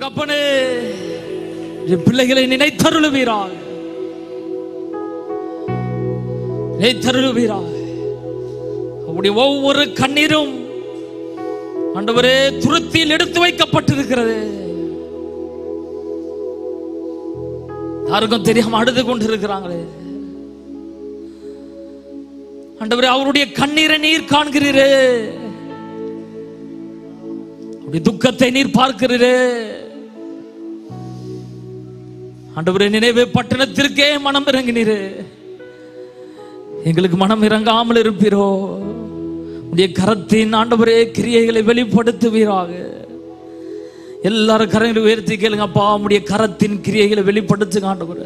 தகப்பனே என் பிள்ளைகளை நினைத்தருளுவீராக நினைத்தருளுவீராக அவருடைய ஒவ்வொரு கண்ணீரும் ஆண்டவரே துருத்தியில் எடுத்து வைக்கப்பட்டிருக்கிறது யாருக்கும் தெரியாம அழுது கொண்டிருக்கிறாங்களே ஆண்டவரே அவருடைய கண்ணீரை நீர் காண்கிறீரே அவருடைய துக்கத்தை நீர் பார்க்கிறீரே ஆண்டவரே நினைவே பட்டணத்திற்கே மனம் இறங்கினீரே எங்களுக்கு மனம் இறங்காமல் இருப்பீரோ உடைய கரத்தின் ஆண்டவரே கிரியைகளை வெளிப்படுத்துவீராக எல்லாரும் கரங்களை உயர்த்தி கேளுங்க அப்பா உடைய கரத்தின் கிரியைகளை வெளிப்படுத்துங்க ஆண்டவரே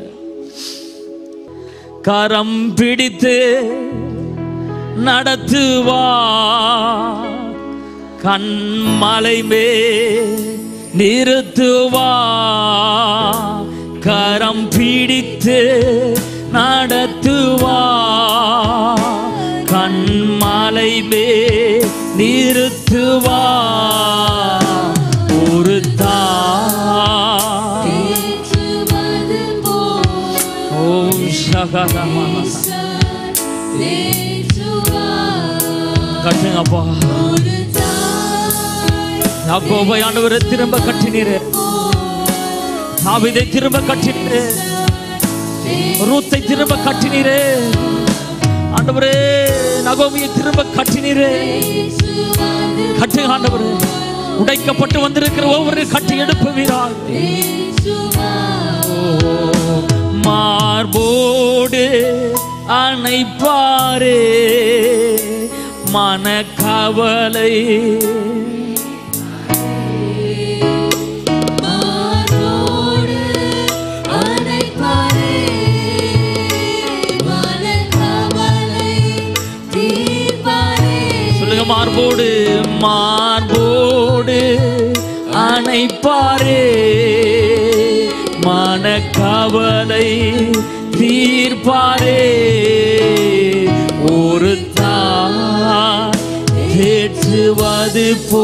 கரம் பிடித்து நடத்துவா கண்மலை மே நிறுத்துவா கரம் பிடித்து நடத்துவா கண்மலை மே நிறுத்துவா ஒரு தாய் தேற்றுவது போல் ஓம் சகதமான தேற்றுவார். கட்டுங்கப்பா ஒரு தாய் யாக்கோபை ஆண்டவரை திரும்ப கட்டினீரே தாவீதை திரும்ப கட்டினீரே ரூத்தை திரும்ப கட்டினீரே ஆண்டவரே நகோமியை திரும்ப கட்டினீரே தேற்றுவது கட்டுங்க ஆண்டவரே உடைக்கப்பட்டு வந்திருக்கிற ஒவ்வொரு கட்டி எழுப்புவீரால் தேற்றுவார். மார்போடு அணைப்பாரே மனக்கவலை மார்போடு அணைப்பாரே, மனக்கவலை தீர்ப்பாரே. சொல்லுங்க மார்போடு மார்போடு அணைப்பாரே மனக்கவலை தீர்ப்பாரே ஒரு தாய் தேற்றுவது போ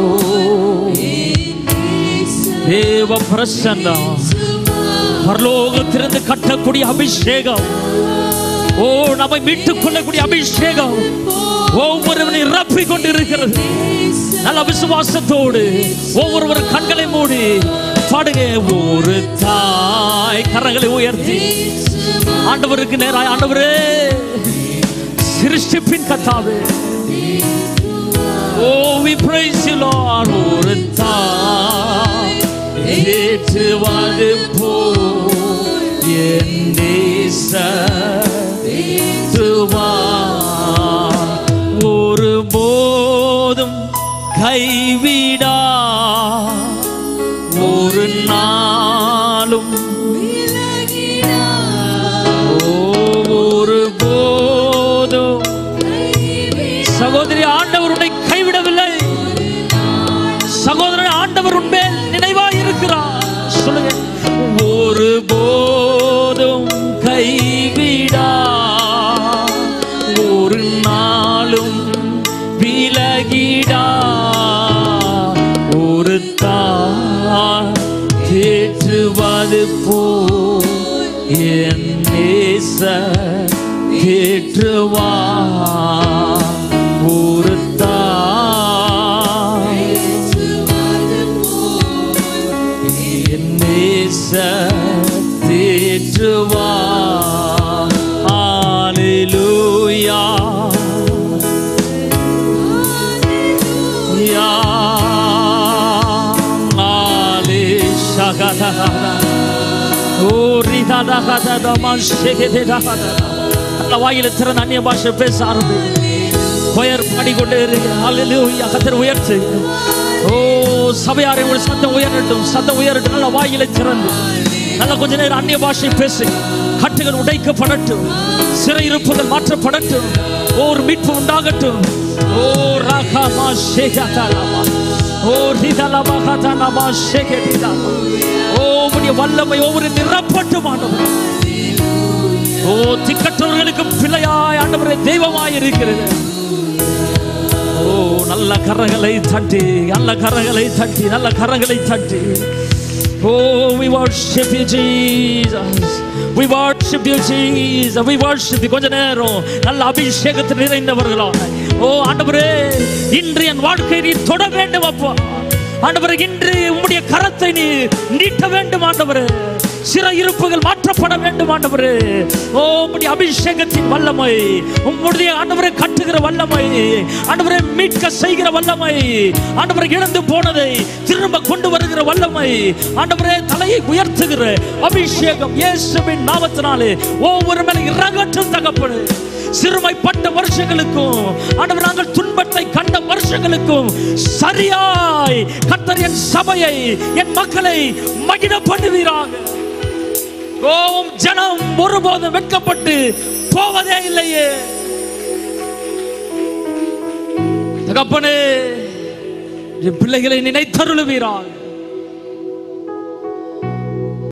தேவ பிரசன்னம் பரலோகத்திலிருந்து கட்டக்கூடிய அபிஷேகம் ஓ நம்மை மீட்டுக் கொள்ளக்கூடிய அபிஷேகம் ஒவ்வொருவனை ரப்பி கொண்டிருக்கிறது நல்ல விசுவாசத்தோடு ஒவ்வொருவர் கண்களை மூடி பாடுங்க ஒரு தாய் கரங்களை உயர்த்தி ஆண்டவருக்கு நேராய் ஆண்டவரே சிருஷ்டிப்பின் கத்தாவே ஓ we praise you Lord ஒரு தாய் ஏற்றுவது போ என் ஒரு போதும் கைவிடா ஒரு நாளும் ஒரு போதும் சகோதரி ஆண்டவர் உன்னை கைவிடவில்லை சகோதரன் ஆண்டவர் உன்மேல் நினைவாய் இருக்கிறார் சொல்லுங்க ஒரு போதும் கைவிடா ஒரு நாளும் விலகிடா ஒரு தாய் தேற்றுவது போ என் நேச தேற்றுவா ஒரு தாய் என் நேச தேற்றுவா ஹalleluya யா ஹalலே ஷகதா ஓ ரிதா நல்ல வாயில திறந்த அந்நிய பாஷை பேச ஆரம்பி உயர் பாடிக்கொண்டே இருக்கு ஹalleluya கத்தர் உயர்த்து ஓ சபையாரை ஒரு சத்தம் உயரட்டும் சத்தம் உயரட்டும் நல்ல வாயில திறந்து நல்ல கொஞ்ச நேரம் அந்நிய பாஷை பேசு கட்டுகள் உடைக்கப்படட்டும் சிறையிருப்புகள் மாற்றப்படட்டும் ஓர் மீட்பு உண்டாகட்டும் ஓ ராகமா ஷேகதலமா ஓ ரிதலமா கதனமா ஷேகதிலமா ஓ உம்முடைய வல்லமை ஒவ்வொரு நிரப்பட்டும் ஆண்டவரே ஓ திக்கற்றவர்களுக்கு பிள்ளையாய் ஆண்டவரே தெய்வமாய் இருக்கிறது ஓ நல்ல கரங்களை தட்டி நல்ல கரங்களை தட்டி நல்ல கரங்களை தட்டி Oh, we worship you, Jesus. We worship you, Jesus. We worship you. கொஞ்ச நேரம் நல்ல அபிஷேகத்தில் நிறைந்தவர்களா ஓ ஆண்டவரே இன்று என் வாழ்க்கை நீ தொட வேண்டும் அப்பா ஆண்டவரே இன்று உம்முடைய கரத்தை நீ நீட்ட வேண்டும் ஆண்டவரே சிற இருப்புகள் மாற்றப்பட வேண்டும் ஆண்டவரே ஓ உம்முடைய அபிஷேகத்தின் வல்லமை உம்முடைய ஆண்டவரை கட்டுகிற வல்லமை ஆண்டவரை மீட்க செய்கிற வல்லமை ஆண்டவரை இழந்து போனதை திரும்ப கொண்டு வருகிற வல்லமை ஆண்டவரே தலையை உயர்த்துகிற அபிஷேகம் இயேசுவின் நாமத்தினாலே ஒவ்வொரு மேல இறங்கட்டும் தகப்படு சிறுமைப்பட்ட வருஷங்களுக்கும் ஆண்டவர் நாங்கள் துன்பத்தை கண்ட வருஷங்களுக்கும் சரியாய் கர்த்தர் என் சபையை என் மக்களை மகிழ பண்ணுவீராக ஓம் ஜனம் ஒருபோதும் வெட்கப்பட்டு போவதே இல்லையே தகப்பனே என் பிள்ளைகளை நினைத்தருளுவீராக